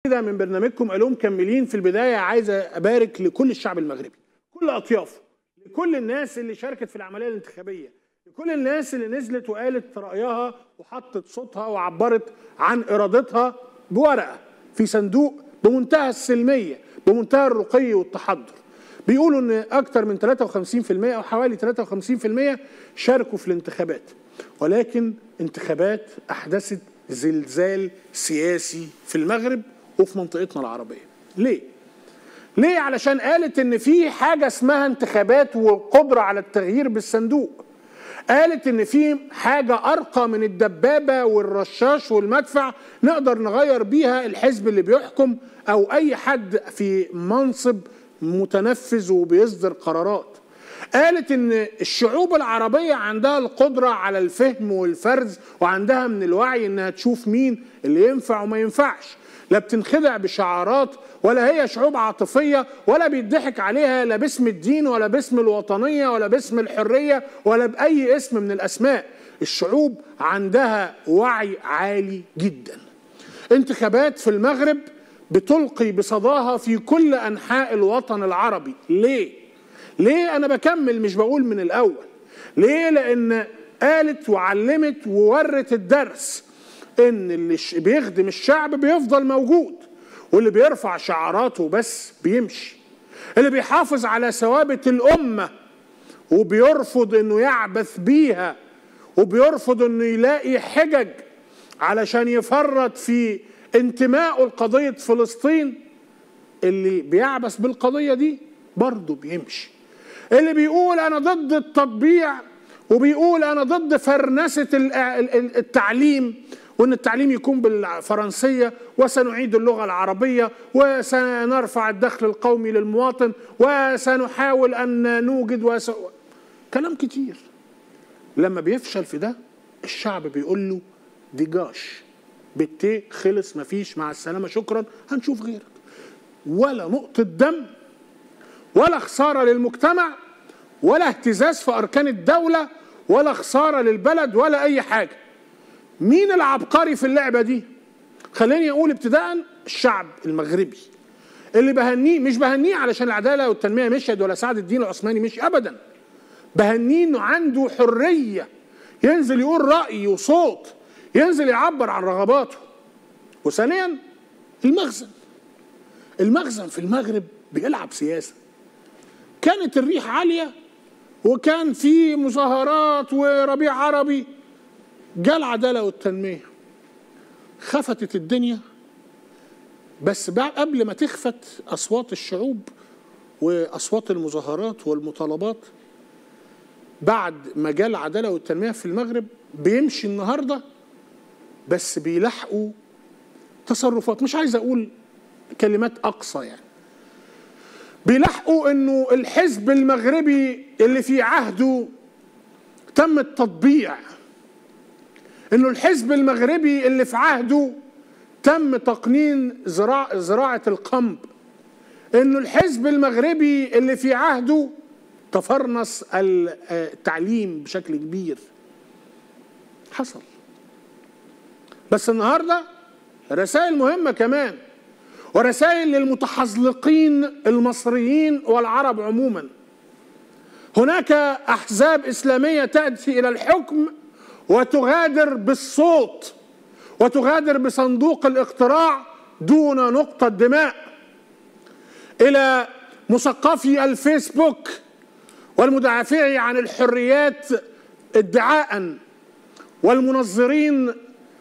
كده من برنامجكم الوم كملين في البدايه عايز ابارك لكل الشعب المغربي كل اطيافه لكل الناس اللي شاركت في العمليه الانتخابيه لكل الناس اللي نزلت وقالت رايها وحطت صوتها وعبرت عن ارادتها بورقه في صندوق بمنتهى السلميه بمنتهى الرقي والتحضر بيقولوا ان اكثر من 53% او حوالي 53% شاركوا في الانتخابات ولكن انتخابات احدثت زلزال سياسي في المغرب وفي منطقتنا العربيه ليه ليه علشان قالت ان في حاجه اسمها انتخابات والقدره على التغيير بالصندوق قالت ان في حاجه ارقى من الدبابه والرشاش والمدفع نقدر نغير بيها الحزب اللي بيحكم او اي حد في منصب متنفذ وبيصدر قرارات قالت ان الشعوب العربيه عندها القدره على الفهم والفرز وعندها من الوعي انها تشوف مين اللي ينفع وما ينفعش لا بتنخدع بشعارات ولا هي شعوب عاطفيه ولا بيضحك عليها لا باسم الدين ولا باسم الوطنيه ولا باسم الحريه ولا باي اسم من الاسماء الشعوب عندها وعي عالي جدا انتخابات في المغرب بتلقي بصداها في كل انحاء الوطن العربي ليه ليه انا بكمل مش بقول من الاول ليه لان قالت وعلمت وورت الدرس ان اللي بيخدم الشعب بيفضل موجود واللي بيرفع شعاراته بس بيمشي اللي بيحافظ على ثوابت الامه وبيرفض انه يعبث بيها وبيرفض انه يلاقي حجج علشان يفرط في انتمائه لقضيه فلسطين اللي بيعبث بالقضيه دي برضه بيمشي اللي بيقول انا ضد التطبيع وبيقول انا ضد فرنسه التعليم وان التعليم يكون بالفرنسيه وسنعيد اللغه العربيه وسنرفع الدخل القومي للمواطن وسنحاول ان نوجد وس... كلام كتير لما بيفشل في ده الشعب بيقول له ديجاش بالتي خلص مفيش مع السلامه شكرا هنشوف غيرك ولا نقطه دم ولا خساره للمجتمع ولا اهتزاز في اركان الدوله ولا خساره للبلد ولا اي حاجه مين العبقري في اللعبه دي خليني اقول ابتداء الشعب المغربي اللي بهنيه مش بهنيه علشان العداله والتنميه مشيت ولا سعد الدين العثماني مشي ابدا بهنيه انه عنده حريه ينزل يقول راي وصوت ينزل يعبر عن رغباته وثانيا المخزن المخزن في المغرب بيلعب سياسه كانت الريح عاليه وكان في مظاهرات وربيع عربي جاء العداله والتنميه خفتت الدنيا بس بعد قبل ما تخفت اصوات الشعوب واصوات المظاهرات والمطالبات بعد ما جاء العداله والتنميه في المغرب بيمشي النهارده بس بيلاحقوا تصرفات مش عايز اقول كلمات اقصى يعني بيلاحقوا انه الحزب المغربي اللي في عهده تم التطبيع انه الحزب المغربي اللي في عهده تم تقنين زراع زراعه القمب انه الحزب المغربي اللي في عهده تفرنس التعليم بشكل كبير حصل بس النهارده رسائل مهمه كمان ورسائل للمتحزلقين المصريين والعرب عموما هناك احزاب اسلاميه تاتي الى الحكم وتغادر بالصوت وتغادر بصندوق الاقتراع دون نقطه دماء الى مثقفي الفيسبوك والمدافعي عن الحريات ادعاء والمنظرين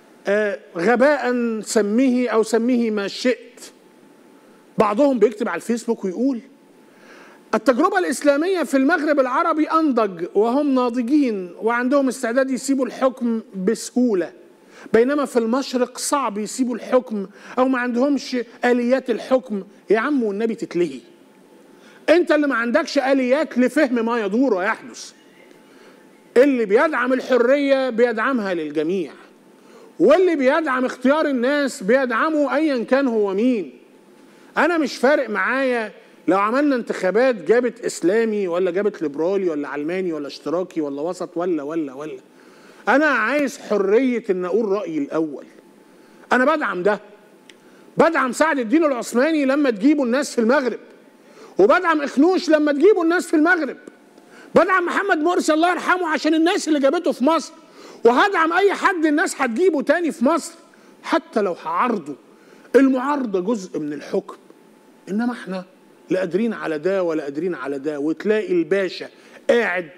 غباء سميه او سميه ما شئت بعضهم بيكتب على الفيسبوك ويقول التجربة الإسلامية في المغرب العربي أنضج وهم ناضجين وعندهم استعداد يسيبوا الحكم بسهولة بينما في المشرق صعب يسيبوا الحكم أو ما عندهمش آليات الحكم يا عم والنبي تتلهي أنت اللي ما عندكش آليات لفهم ما يدور ويحدث اللي بيدعم الحرية بيدعمها للجميع واللي بيدعم اختيار الناس بيدعمه أيا كان هو مين أنا مش فارق معايا لو عملنا انتخابات جابت اسلامي ولا جابت ليبرالي ولا علماني ولا اشتراكي ولا وسط ولا ولا ولا انا عايز حريه ان اقول رايي الاول انا بدعم ده بدعم سعد الدين العثماني لما تجيبوا الناس في المغرب وبدعم اخنوش لما تجيبوا الناس في المغرب بدعم محمد مرسي الله يرحمه عشان الناس اللي جابته في مصر وهدعم اي حد الناس هتجيبه تاني في مصر حتى لو هعارضه المعارضه جزء من الحكم انما احنا لا قادرين على ده ولا قادرين على ده وتلاقي الباشا قاعد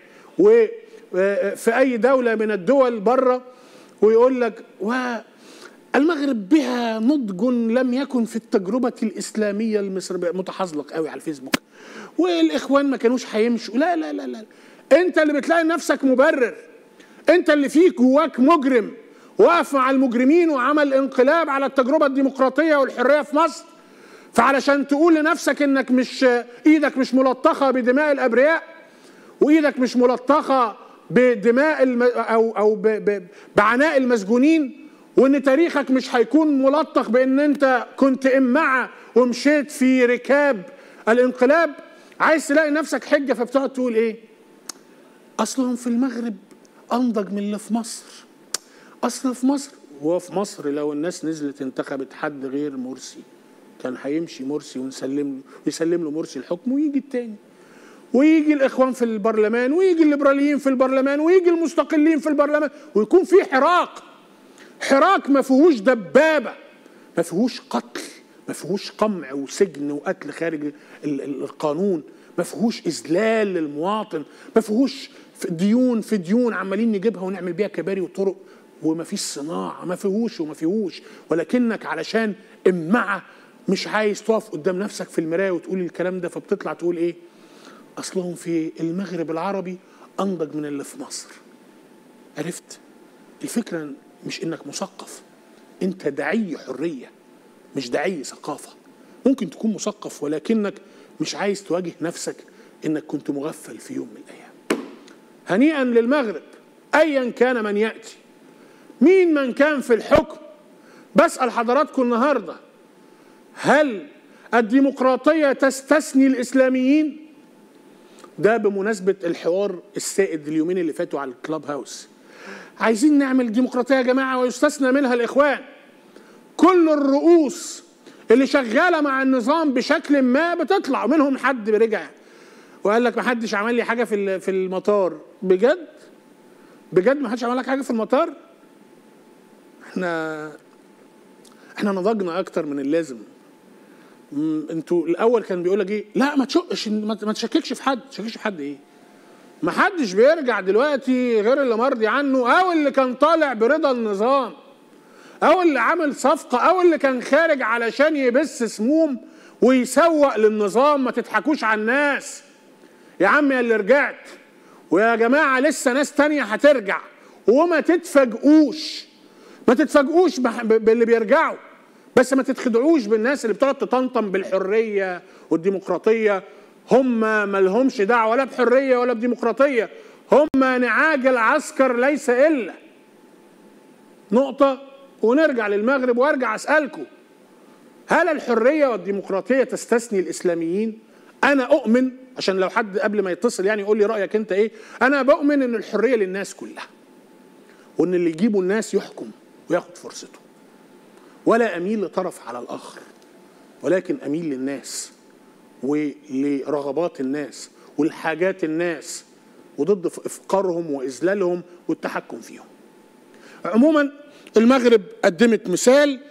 وفي اي دوله من الدول بره ويقول لك المغرب بها نضج لم يكن في التجربة الإسلامية المصرية متحزلق قوي على الفيسبوك والإخوان ما كانوش هيمشوا لا لا لا لا أنت اللي بتلاقي نفسك مبرر أنت اللي فيك جواك مجرم وقف مع المجرمين وعمل انقلاب على التجربة الديمقراطية والحرية في مصر فعلشان تقول لنفسك انك مش ايدك مش ملطخه بدماء الابرياء وايدك مش ملطخه بدماء الم او او ب ب بعناء المسجونين وان تاريخك مش هيكون ملطخ بان انت كنت امعه ومشيت في ركاب الانقلاب عايز تلاقي نفسك حجه فبتقعد تقول ايه؟ اصلهم في المغرب انضج من اللي في مصر اصل في مصر هو في مصر لو الناس نزلت انتخبت حد غير مرسي كان هيمشي مرسي ونسلم يسلم له مرسي الحكم ويجي التاني ويجي الاخوان في البرلمان ويجي الليبراليين في البرلمان ويجي المستقلين في البرلمان ويكون في حراك حراك ما فيهوش دبابه ما فيهوش قتل ما فيهوش قمع وسجن وقتل خارج القانون ما فيهوش اذلال للمواطن ما فيهوش ديون في ديون عمالين نجيبها ونعمل بيها كباري وطرق وما فيش صناعه ما فيهوش وما فيهوش ولكنك علشان امعه مش عايز تقف قدام نفسك في المرايه وتقول الكلام ده فبتطلع تقول ايه اصلهم في المغرب العربي انضج من اللي في مصر عرفت الفكره مش انك مثقف انت دعي حريه مش دعي ثقافه ممكن تكون مثقف ولكنك مش عايز تواجه نفسك انك كنت مغفل في يوم من الايام هنيئا للمغرب ايا كان من ياتي مين من كان في الحكم بسال حضراتكم النهارده هل الديمقراطيه تستثني الاسلاميين ده بمناسبه الحوار السائد اليومين اللي فاتوا على الكلاب هاوس عايزين نعمل ديمقراطيه يا جماعه ويستثنى منها الاخوان كل الرؤوس اللي شغاله مع النظام بشكل ما بتطلع منهم حد رجع وقال لك ما حدش عمل لي حاجه في في المطار بجد بجد ما حدش عمل لك حاجه في المطار احنا احنا نضجنا اكتر من اللازم انتوا الاول كان بيقول لك ايه لا ما تشقش ما تشككش في حد ما تشككش في حد ايه ما حدش بيرجع دلوقتي غير اللي مرضي عنه او اللي كان طالع برضا النظام او اللي عامل صفقه او اللي كان خارج علشان يبث سموم ويسوق للنظام ما تضحكوش على الناس يا عم يا اللي رجعت ويا جماعه لسه ناس تانية هترجع وما تتفاجئوش ما تتفاجئوش باللي بيرجعوا بس ما تتخدعوش بالناس اللي بتقعد تطنطن بالحريه والديمقراطيه هم ما لهمش دعوه ولا بحريه ولا بديمقراطيه هم نعاج العسكر ليس الا نقطه ونرجع للمغرب وارجع اسالكم هل الحريه والديمقراطيه تستثني الاسلاميين انا اؤمن عشان لو حد قبل ما يتصل يعني يقول لي رايك انت ايه انا بؤمن ان الحريه للناس كلها وان اللي يجيبوا الناس يحكم وياخد فرصته ولا اميل لطرف على الاخر ولكن اميل للناس ولرغبات الناس ولحاجات الناس وضد افقارهم واذلالهم والتحكم فيهم عموما المغرب قدمت مثال